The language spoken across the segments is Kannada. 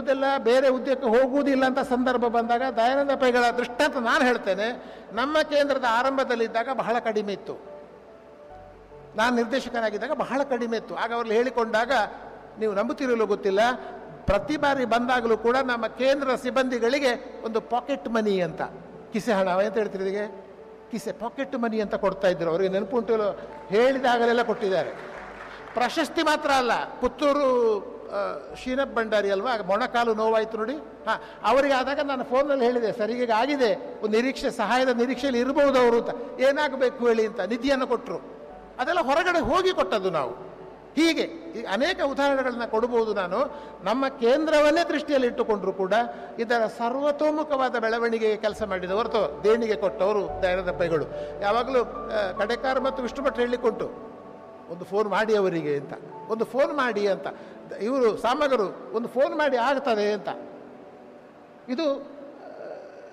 ಉಳಿಯುವುದಿಲ್ಲ ಬೇರೆ ಉದ್ಯೋಗಕ್ಕೆ ಹೋಗುವುದಿಲ್ಲ ಅಂತ ಸಂದರ್ಭ ಬಂದಾಗ ದಯಾನಂದ ಪೈಗಳ ದೃಷ್ಟಾಂತ ನಾನು ಹೇಳ್ತೇನೆ ನಮ್ಮ ಕೇಂದ್ರದ ಆರಂಭದಲ್ಲಿದ್ದಾಗ ಬಹಳ ಕಡಿಮೆ ಇತ್ತು ನಾನು ನಿರ್ದೇಶಕನಾಗಿದ್ದಾಗ ಬಹಳ ಕಡಿಮೆ ಇತ್ತು ಆಗ ಅವ್ರಲ್ಲಿ ಹೇಳಿಕೊಂಡಾಗ ನೀವು ನಂಬುತ್ತಿರಲು ಗೊತ್ತಿಲ್ಲ ಪ್ರತಿ ಬಾರಿ ಬಂದಾಗಲೂ ಕೂಡ ನಮ್ಮ ಕೇಂದ್ರ ಸಿಬ್ಬಂದಿಗಳಿಗೆ ಒಂದು ಪಾಕೆಟ್ ಮನಿ ಅಂತ ಕಿಸೆ ಹಣ ಎಂತ ಹೇಳ್ತೀರಿ ಇದಕ್ಕೆ ಕಿಸೆ ಪಾಕೆಟ್ ಮನಿ ಅಂತ ಕೊಡ್ತಾ ಇದ್ರು ಅವರಿಗೆ ನೆನಪುಂಟು ಇಲ್ಲೋ? ಹೇಳಿದಾಗಲೆಲ್ಲ ಕೊಟ್ಟಿದ್ದಾರೆ ಪ್ರಶಸ್ತಿ ಮಾತ್ರ ಅಲ್ಲ ಪುತ್ತೂರು ಆ, ಶ್ರೀನಬ್ ಭಂಡಾರಿ ಅಲ್ವಾ ಮೊಣಕಾಲು ನೋವಾಯ್ತು ನೋಡಿ ಹಾಂ ಅವರಿಗೆ ಆದಾಗ ನಾನು ಫೋನಲ್ಲಿ ಹೇಳಿದೆ ಸರ್ ಈಗ ಆಗಿದೆ ಒಂದು ನಿರೀಕ್ಷೆ ಸಹಾಯದ ನಿರೀಕ್ಷೆಯಲ್ಲಿ ಇರಬಹುದು ಅವರು ಅಂತ ಏನಾಗಬೇಕು ಹೇಳಿ ಅಂತ ನಿಧಿಯನ್ನು ಕೊಟ್ಟರು ಅದೆಲ್ಲ ಹೊರಗಡೆ ಹೋಗಿ ಕೊಟ್ಟದ್ದು ನಾವು ಹೀಗೆ ಈ ಅನೇಕ ಉದಾಹರಣೆಗಳನ್ನ ಕೊಡಬಹುದು ನಾನು ನಮ್ಮ ಕೇಂದ್ರವನ್ನೇ ದೃಷ್ಟಿಯಲ್ಲಿ ಇಟ್ಟುಕೊಂಡ್ರು ಕೂಡ ಇದರ ಸರ್ವತೋಮುಖವಾದ ಬೆಳವಣಿಗೆಗೆ ಕೆಲಸ ಮಾಡಿದ ಹೊರತು ದೇಣಿಗೆ ಕೊಟ್ಟವರು ದಯಾನಂದ ಪೈಗಳು ಯಾವಾಗಲೂ ಆ, ಕಡೆಕಾರ್ ಮತ್ತು ವಿಷ್ಣು ಭಟ್ ಹೇಳಿಕೊಟ್ಟು ಒಂದು ಫೋನ್ ಮಾಡಿ ಅವರಿಗೆ ಅಂತ ಒಂದು ಫೋನ್ ಮಾಡಿ ಅಂತ ಇವರು ಸಾಮಗರು ಒಂದು ಫೋನ್ ಮಾಡಿ ಆಗ್ತದೆ ಅಂತ ಇದು ಆ,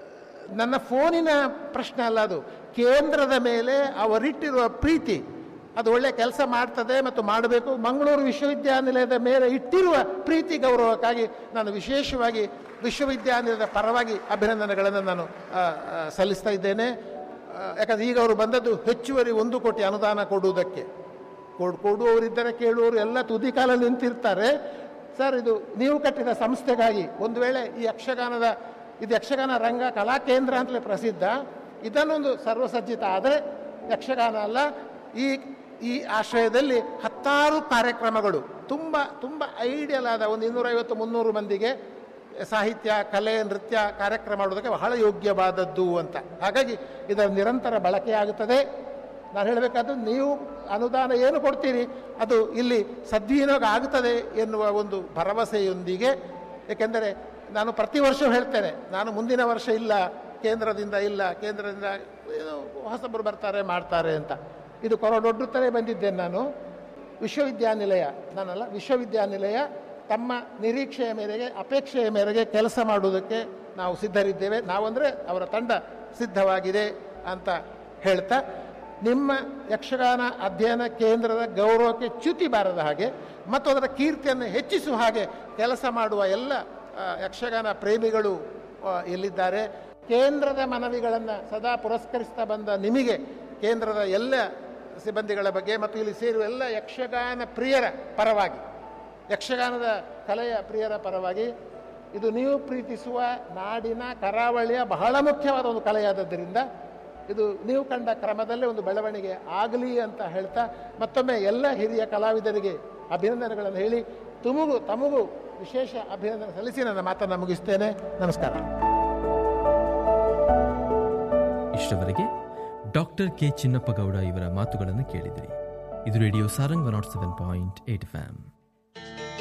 ನನ್ನ ಫೋನಿನ ಪ್ರಶ್ನೆ ಅಲ್ಲ ಅದು ಕೇಂದ್ರದ ಮೇಲೆ ಅವರಿಟ್ಟಿರುವ ಪ್ರೀತಿ ಅದು ಒಳ್ಳೆ ಕೆಲಸ ಮಾಡ್ತದೆ ಮತ್ತು ಮಾಡಬೇಕು ಮಂಗಳೂರು ವಿಶ್ವವಿದ್ಯಾನಿಲಯದ ಮೇಲೆ ಇಟ್ಟಿರುವ ಪ್ರೀತಿ ಗೌರವಕ್ಕಾಗಿ ನಾನು ವಿಶೇಷವಾಗಿ ವಿಶ್ವವಿದ್ಯಾನಿಲಯದ ಪರವಾಗಿ ಅಭಿನಂದನೆಗಳನ್ನು ನಾನು ಆ, ಆ, ಸಲ್ಲಿಸ್ತಾ ಇದ್ದೇನೆ ಆ, ಯಾಕಂದ್ರೆ ಈಗ ಅವರು ಬಂದದ್ದು ಹೆಚ್ಚುವರಿ ಒಂದು ಕೋಟಿ ಅನುದಾನ ಕೊಡುವುದಕ್ಕೆ ಕೊಡ್ ಕೊಡುವವರಿದ್ದರೆ ಕೇಳುವವರು ಎಲ್ಲ ತುದಿ ಕಾಲ ನಿಂತಿರ್ತಾರೆ ಸರ್ ಇದು ನೀವು ಕಟ್ಟಿದ ಸಂಸ್ಥೆಗಾಗಿ ಒಂದು ವೇಳೆ ಈ ಯಕ್ಷಗಾನದ ಇದು ಯಕ್ಷಗಾನ ರಂಗ ಕಲಾ ಕೇಂದ್ರ ಅಂತಲೇ ಪ್ರಸಿದ್ಧ ಇದನ್ನೊಂದು ಸರ್ವಸಜ್ಜಿತ ಆದರೆ ಯಕ್ಷಗಾನ ಅಲ್ಲ ಈ ಈ ಆಶ್ರಯದಲ್ಲಿ ಹತ್ತಾರು ಕಾರ್ಯಕ್ರಮಗಳು ತುಂಬ ತುಂಬ ಐಡಿಯಲ್ ಆದ ಒಂದು ಇನ್ನೂರೈವತ್ತು ಮುನ್ನೂರು ಮಂದಿಗೆ ಸಾಹಿತ್ಯ ಕಲೆ ನೃತ್ಯ ಕಾರ್ಯಕ್ರಮ ಮಾಡೋದಕ್ಕೆ ಬಹಳ ಯೋಗ್ಯವಾದದ್ದು ಅಂತ ಹಾಗಾಗಿ ಇದರ ನಿರಂತರ ಬಳಕೆಯಾಗುತ್ತದೆ ನಾನು ಹೇಳಬೇಕಾದ್ದು ನೀವು ಅನುದಾನ ಏನು ಕೊಡ್ತೀರಿ ಅದು ಇಲ್ಲಿ ಸದ್ವಿನಿಯೋಗ ಆಗುತ್ತದೆ ಎನ್ನುವ ಒಂದು ಭರವಸೆಯೊಂದಿಗೆ ಏಕೆಂದರೆ ನಾನು ಪ್ರತಿ ವರ್ಷ ಹೇಳ್ತೇನೆ ನಾನು ಮುಂದಿನ ವರ್ಷ ಇಲ್ಲ ಕೇಂದ್ರದಿಂದ ಇಲ್ಲ ಕೇಂದ್ರದಿಂದ ಏನು ಹೊಸಬರು ಬರ್ತಾರೆ ಮಾಡ್ತಾರೆ ಅಂತ ಇದು ಕೊರಡೊಡ್ಡುತ್ತಲೇ ಬಂದಿದ್ದೇನೆ ನಾನು ವಿಶ್ವವಿದ್ಯಾನಿಲಯ ನಾನಲ್ಲ ವಿಶ್ವವಿದ್ಯಾನಿಲಯ ತಮ್ಮ ನಿರೀಕ್ಷೆಯ ಮೇರೆಗೆ ಅಪೇಕ್ಷೆಯ ಮೇರೆಗೆ ಕೆಲಸ ಮಾಡುವುದಕ್ಕೆ ನಾವು ಸಿದ್ಧರಿದ್ದೇವೆ ನಾವಂದರೆ ಅವರ ತಂಡ ಸಿದ್ಧವಾಗಿದೆ ಅಂತ ಹೇಳ್ತಾ ನಿಮ್ಮ ಯಕ್ಷಗಾನ ಅಧ್ಯಯನ ಕೇಂದ್ರದ ಗೌರವಕ್ಕೆ ಚ್ಯುತಿ ಬಾರದ ಹಾಗೆ ಮತ್ತು ಅದರ ಕೀರ್ತಿಯನ್ನು ಹೆಚ್ಚಿಸುವ ಹಾಗೆ ಕೆಲಸ ಮಾಡುವ ಎಲ್ಲ ಆ, ಯಕ್ಷಗಾನ ಪ್ರೇಮಿಗಳು ಆ, ಎಲ್ಲಿದ್ದಾರೆ ಕೇಂದ್ರದ ಮನವಿಗಳನ್ನು ಸದಾ ಪುರಸ್ಕರಿಸ್ತಾ ಬಂದ ನಿಮಗೆ ಕೇಂದ್ರದ ಎಲ್ಲ ಸಿಬ್ಬಂದಿಗಳ ಬಗ್ಗೆ ಮತ್ತು ಇಲ್ಲಿ ಸೇರುವ ಎಲ್ಲ ಯಕ್ಷಗಾನ ಪ್ರಿಯರ ಪರವಾಗಿ ಯಕ್ಷಗಾನದ ಕಲೆಯ ಪ್ರಿಯರ ಪರವಾಗಿ ಇದು ನೀವು ಪ್ರೀತಿಸುವ ನಾಡಿನ ಕರಾವಳಿಯ ಬಹಳ ಮುಖ್ಯವಾದ ಒಂದು ಕಲೆಯಾದದ್ದರಿಂದ ಇದು ನೀವು ಕಂಡ ಕ್ರಮದಲ್ಲೇ ಒಂದು ಬೆಳವಣಿಗೆ ಆಗಲಿ ಅಂತ ಹೇಳ್ತಾ ಮತ್ತೊಮ್ಮೆ ಎಲ್ಲ ಹಿರಿಯ ಕಲಾವಿದರಿಗೆ ಅಭಿನಂದನೆಗಳನ್ನು ಹೇಳಿ ತುಮಗು ತಮಗೂ ವಿಶೇಷ ಅಭಿನಂದನೆ ಸಲ್ಲಿಸಿ ನನ್ನ ಮಾತನ್ನು ಮುಗಿಸ್ತೇನೆ ನಮಸ್ಕಾರ ಇಷ್ಟವರೆಗೆ ಡಾಕ್ಟರ್ ಕೆ ಚಿನ್ನಪ್ಪ ಗೌಡ ಇವರ ಮಾತುಗಳನ್ನು ಕೇಳಿದಿರಿ ಇದು radio Sarang one naught seven point eight fam